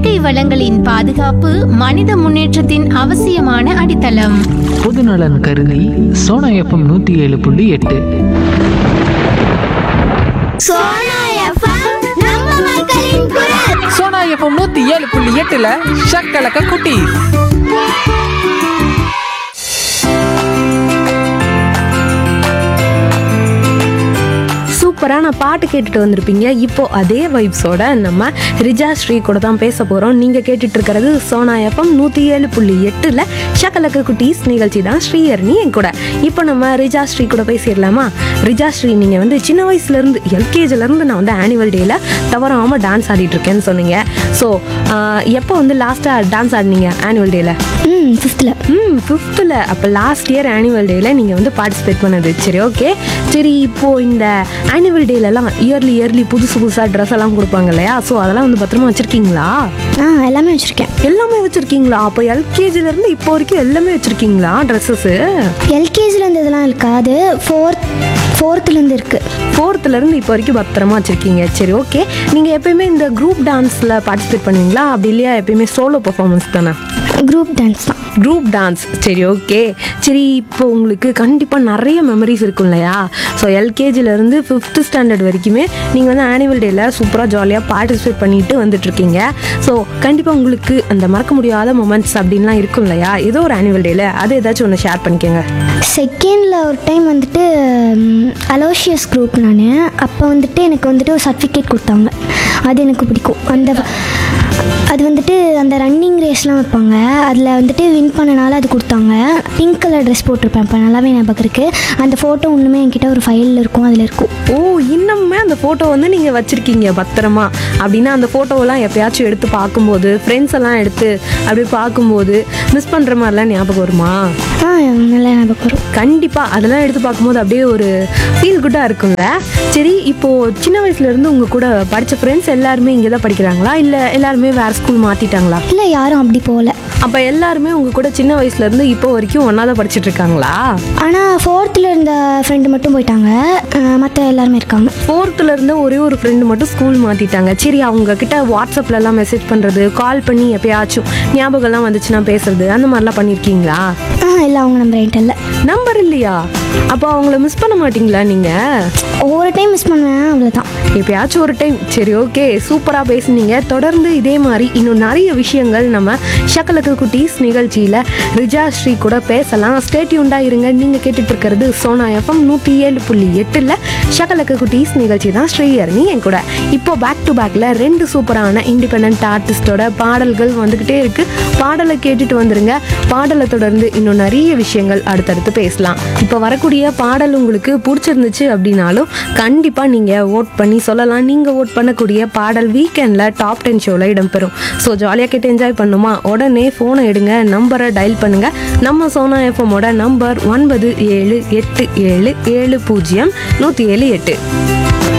இயற்கை வளங்களின் பாதுகாப்பு மனித முன்னேற்றத்தின் அவசியமான அடித்தளம் பொதுநலன் கருதி சோனா எஃப்எம் நூற்றி ஏழு புள்ளி எட்டு சோனா எஃப்எம் நூத்தி ஏழு புள்ளி எட்டுல ஷக்கலக்க குட்டி சூப்பரான பாட்டு கேட்டுட்டு வந்திருப்பீங்க இப்போ அதே வைப்ஸோட நம்ம ரிஜா ஸ்ரீ கூட தான் பேச போகிறோம் நீங்கள் கேட்டுட்டு இருக்கிறது சோனா எஃப்எம் நூற்றி ஏழு புள்ளி எட்டில் ஷக்கலக்க குட்டீஸ் நிகழ்ச்சி தான் ஸ்ரீஹர்னி என் கூட இப்போ நம்ம ரிஜா ஸ்ரீ கூட பேசிடலாமா ரிஜா ஸ்ரீ நீங்கள் வந்து சின்ன வயசுலேருந்து எல்கேஜிலேருந்து நான் வந்து ஆனுவல் டேயில் தவறாமல் டான்ஸ் ஆடிட்டு இருக்கேன்னு சொன்னீங்க ஸோ எப்போ வந்து லாஸ்ட்டாக டான்ஸ் ஆடினீங்க ஆனுவல் டேயில் ம் ஃபிஃப்த்தில் ம் ஃபிஃப்த்தில் அப்போ லாஸ்ட் இயர் ஆனுவல் டேயில் நீங்கள் வந்து பார்ட்டிசிபேட் பண்ணது சரி ஓகே சரி இப்போது இந்த ஆனுவல் டேலலாம் இயர்லி இயர்லி புதுசு புதுசாக ட்ரெஸ் எல்லாம் கொடுப்பாங்க இல்லையா ஸோ அதெல்லாம் வந்து பத்திரமா வச்சுருக்கீங்களா ஆ எல்லாமே வச்சுருக்கேன் எல்லாமே வச்சுருக்கீங்களா அப்போ எல்கேஜிலேருந்து இப்போ வரைக்கும் எல்லாமே வச்சுருக்கீங்களா ட்ரெஸ்ஸஸ்ஸு எல்கேஜிலேருந்து இதெல்லாம் இருக்காது ஃபோர்த் ஃபோர்த்துலேருந்து இருக்குது ஃபோர்த்துலேருந்து இப்போ வரைக்கும் பத்திரமா வச்சுருக்கீங்க சரி ஓகே நீங்கள் எப்பயுமே இந்த குரூப் டான்ஸில் பார்ட்டிசிபேட் பண்ணுவீங்களா அப்படி இல்லையா எப்பயுமே சோலோ பர்ஃபார்மன்ஸ் தானே குரூப் டான்ஸ் தான் குரூப் டான்ஸ் சரி ஓகே சரி இப்போ உங்களுக்கு கண்டிப்பாக நிறைய மெமரிஸ் இருக்கும் இல்லையா ஸோ எல்கேஜிலேருந்து ஃபிஃப்த்து ஸ்டாண்டர்ட் வரைக்குமே நீங்கள் வந்து ஆனுவல் டேயில் சூப்பராக ஜாலியாக பார்ட்டிசிபேட் பண்ணிட்டு வந்துட்டுருக்கீங்க ஸோ கண்டிப்பாக உங்களுக்கு அந்த மறக்க முடியாத மூமெண்ட்ஸ் அப்படின்லாம் இருக்கும் இல்லையா ஏதோ ஒரு ஆனுவல் டேயில் அதை ஏதாச்சும் ஒன்று ஷேர் பண்ணிக்கோங்க செகண்டில் ஒரு டைம் வந்துட்டு அலோஷியஸ் குரூப் நான் அப்போ வந்துட்டு எனக்கு வந்துட்டு ஒரு சர்டிஃபிகேட் கொடுத்தாங்க அது எனக்கு பிடிக்கும் அந்த அது வந்துட்டு அந்த ரன்னிங் ரேஸ்லாம் வைப்பாங்க அதில் வந்துட்டு வின் பண்ணனால அது கொடுத்தாங்க பிங்க் கலர் ட்ரெஸ் போட்டிருப்பேன் இப்போ நல்லாவே ஞாபகம் இருக்குது அந்த ஃபோட்டோ ஒன்றுமே என்கிட்ட ஒரு ஃபைலில் இருக்கும் அதில் இருக்கும் ஓ இன்னுமே அந்த ஃபோட்டோ வந்து நீங்கள் வச்சுருக்கீங்க பத்திரமா அப்படின்னா அந்த ஃபோட்டோவெல்லாம் எப்பயாச்சும் எடுத்து பார்க்கும்போது ஃப்ரெண்ட்ஸ் எல்லாம் எடுத்து அப்படி பார்க்கும்போது மிஸ் பண்ணுற மாதிரிலாம் ஞாபகம் வருமா ஆ நல்லா ஞாபகம் வரும் கண்டிப்பாக அதெல்லாம் எடுத்து பார்க்கும்போது அப்படியே ஒரு ஃபீல் குட்டாக இருக்குங்க சரி இப்போது சின்ன வயசுலேருந்து உங்கள் கூட படித்த ஃப்ரெண்ட்ஸ் எல்லாருமே இங்கே தான் படிக்கிறாங்களா இல்லை எல்லாருமே வேறு ஸ்கூல் மாற்றிட்டாங்களா இல்லை யாரும் அப்படி போகல அப்போ எல்லாருமே உங்கள் கூட சின்ன வயசுலேருந்து இப்போ வரைக்கும் ஒன்றா தான் படிச்சுட்டு இருக்காங்களா ஆனால் ஃபோர்த்தில் இருந்த ஃப்ரெண்டு மட்டும் போயிட்டாங்க மற்ற எல்லாருமே இருக்காங்க ஃபோர்த்தில் இருந்த ஒரே ஒரு ஃப்ரெண்டு மட்டும் ஸ்கூல் மாற்றிட்டாங்க சரி அவங்க கிட்ட வாட்ஸ்அப்லலாம் மெசேஜ் பண்ணுறது கால் பண்ணி எப்பயாச்சும் ஞாபகம்லாம் வந்துச்சுன்னா பேசுறது அந்த மாதிரிலாம் பண்ணியிருக்கீங்களா ஆ இல்லை அவங்க நம்பர் என்கிட்ட இல்லை நம்பர் இல்லையா அப்போ அவங்கள மிஸ் பண்ண மாட்டீங்களா நீங்கள் ஒவ்வொரு டைம் மிஸ் பண்ணுவேன் அவ்வளோதான் எப்பயாச்சும் ஒரு டைம் சரி ஓகே சூப்பராக பேசுனீங்க தொடர்ந்து இதே மாதிரி இன்னும் நிறைய விஷயங்கள் நம்ம ஷக்கலக்கு குட்டீஸ் நிகழ்ச்சியில் ரிஜா ஸ்ரீ கூட பேசலாம் ஸ்டேட்யூண்டா இருங்க நீங்கள் கேட்டுட்டு இருக்கிறது சோனா எஃப்எம் நூற்றி ஏழு புள்ளி எட்டில் ஷக்கலக்கு குட்டீஸ் நிகழ்ச்சி தான் ஸ்ரீயர்னி என் கூட இப்போ பேக் டு பேக்கில் ரெண்டு சூப்பரான இண்டிபெண்ட் ஆர்டிஸ்டோட பாடல்கள் வந்துக்கிட்டே இருக்கு பாடலை கேட்டுட்டு வந்துருங்க பாடலை தொடர்ந்து இன்னும் நிறைய விஷயங்கள் அடுத்தடுத்து பேசலாம் இப்போ வரக்கூடிய பாடல் உங்களுக்கு பிடிச்சிருந்துச்சு அப்படின்னாலும் கண்டிப்பாக நீங்கள் ஓட் பண்ணி சொல்லலாம் நீங்கள் ஓட் பண்ணக்கூடிய பாடல் வீக்கெண்டில் டாப் டென் ஷோவில் இடம்பெறும் ஸோ ஜாலியாக கேட்டு என்ஜாய் பண்ணுமா உடனே ஃபோனை எடுங்க நம்பரை டயல் பண்ணுங்க நம்ம சோனா எஃப்எம்மோட நம்பர் ஒன்பது ஏழு எட்டு ஏழு ஏழு பூஜ்ஜியம் நூற்றி ஏழு எட்டு